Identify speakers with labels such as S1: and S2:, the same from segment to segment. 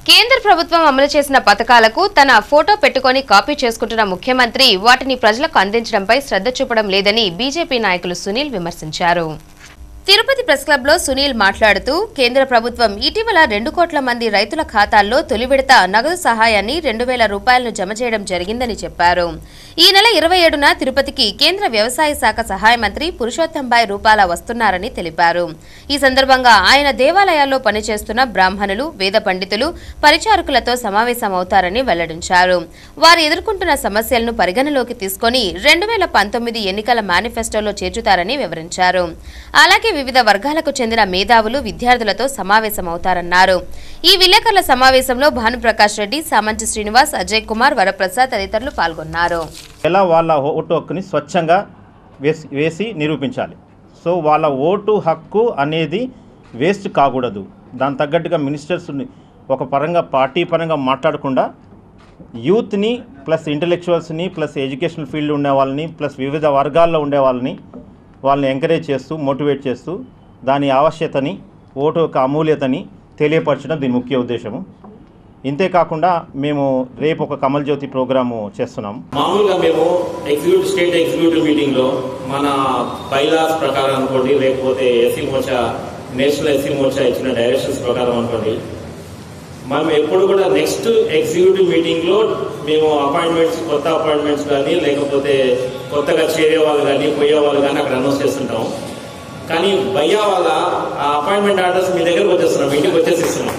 S1: కేంద్ర ప్రభుత్వం అమలు చేసిన పథకాలకు తన ఫోటో పెట్టుకొని కాపీ చేసుకుంటున్న ముఖ్యమంత్రి వాటిని ప్రజలకు అందించడంపై శ్రద్ధ చూపడం లేదని బీజేపీ నాయకులు సునీల్ విమర్శించారు తిరుపతి ప్రెస్ క్లబ్ లో సునీల్ మాట్లాడుతూ కేంద్ర ప్రభుత్వం ఇటీవల రెండు కోట్ల మంది రైతుల ఖాతాల్లో తొలి విడత నగదు సహాయాన్ని రెండు వేల రూపాయలను జమ చేయడం జరిగిందని చెప్పారు ఈ నెల ఇరవై ఏడున తిరుపతికి కేంద్ర వ్యవసాయ శాఖ సహాయ మంత్రి పురుషోత్తంబాయ్ రూపాల వస్తున్నారని తెలిపారు ఈ సందర్భంగా ఆయన దేవాలయాల్లో పనిచేస్తున్న బ్రాహ్మణులు వేద పండితులు పరిచారకులతో సమావేశమవుతారని వెల్లడించారు వారు ఎదుర్కొంటున్న సమస్యలను పరిగణలోకి తీసుకొని రెండు వేల పంతొమ్మిది ఎన్నికల మేనిఫెస్టోలో చేర్చుతారని వివరించారు అలాగే వివిధ వర్గాలకు చెందిన మేధావులు విద్యార్థులతో సమావేశమవుతారన్నారు ఈ విలేకరుల సమావేశంలో భానుప్రకాష్ రెడ్డి సామంచి శ్రీనివాస్ అజయ్ కుమార్ వరప్రసాద్ తదితరులు పాల్గొన్నారు
S2: ఎలా వాళ్ళ ఓటు హక్కుని స్వచ్ఛంగా వేసి వేసి నిరూపించాలి సో వాళ్ళ ఓటు హక్కు అనేది వేస్ట్ కాకూడదు దాని తగ్గట్టుగా మినిస్టర్స్ని ఒక పరంగా పార్టీ పరంగా మాట్లాడకుండా యూత్ని ప్లస్ ఇంటలెక్చువల్స్ని ప్లస్ ఎడ్యుకేషనల్ ఫీల్డ్ ఉండే వాళ్ళని ప్లస్ వివిధ వర్గాల్లో ఉండే వాళ్ళని వాళ్ళని ఎంకరేజ్ చేస్తూ మోటివేట్ చేస్తూ దాని ఆవశ్యతని ఓటు యొక్క అమూల్యతని తెలియపరచడం దీని ముఖ్య ఉద్దేశము ఇంతే కాకుండా మేము రేపు ఒక కమల్ జ్యోతి ప్రోగ్రాము చేస్తున్నాము
S3: మామూలుగా మేము ఎగ్జిక్యూటివ్ స్టేట్ ఎగ్జిక్యూటివ్ మీటింగ్ లో మన బైలాస్ ప్రకారం అనుకోండి లేకపోతే SC Morcha national SC Morcha ఇచ్చిన డైరెక్షన్స్ ప్రకారం అనుకోండి మనం ఎప్పుడు కూడా నెక్స్ట్ ఎగ్జిక్యూటివ్ మీటింగ్ లో మేము అపాయింట్మెంట్స్ కొత్త అపాయింట్మెంట్స్ కానీ లేకపోతే కొత్తగా చేరే వాళ్ళు కానీ పోయే వాళ్ళు కానీ అక్కడ అనౌన్స్ చేస్తుంటాం కానీ భయ్యా వాళ్ళ ఆ అపాయింట్మెంట్ ఆర్డర్స్ మీ దగ్గరకు వచ్చేస్తున్నాం మీ ఇంటికి వచ్చేసి ఇస్తున్నాం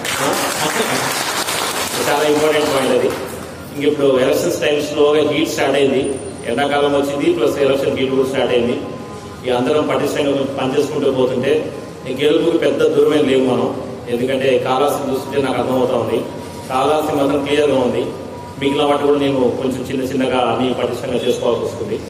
S3: చాలా ఇంపార్టెంట్ పాయింట్ అది ఇంక ఇప్పుడు ఎలక్షన్స్ టైం స్లోగా హీట్ స్టార్ట్ అయింది ఎండాకాలం వచ్చింది ప్లస్ ఎలక్షన్ హీట్ కూడా స్టార్ట్ అయింది ఇక అందరం పటిష్టంగా పనిచేసుకుంటూ పోతుంటే ఈ గెలుపుకి పెద్ద దూరమే లేవు మనం ఎందుకంటే కాలాసి చూస్తుంటే నాకు అర్థమవుతా ఉంది కాలాసి మాత్రం క్లియర్గా ఉంది మిగిలిన వాటి కూడా నేను కొంచెం చిన్న చిన్నగా అన్ని పటిష్టంగా చేసుకోవాల్సి వస్తుంది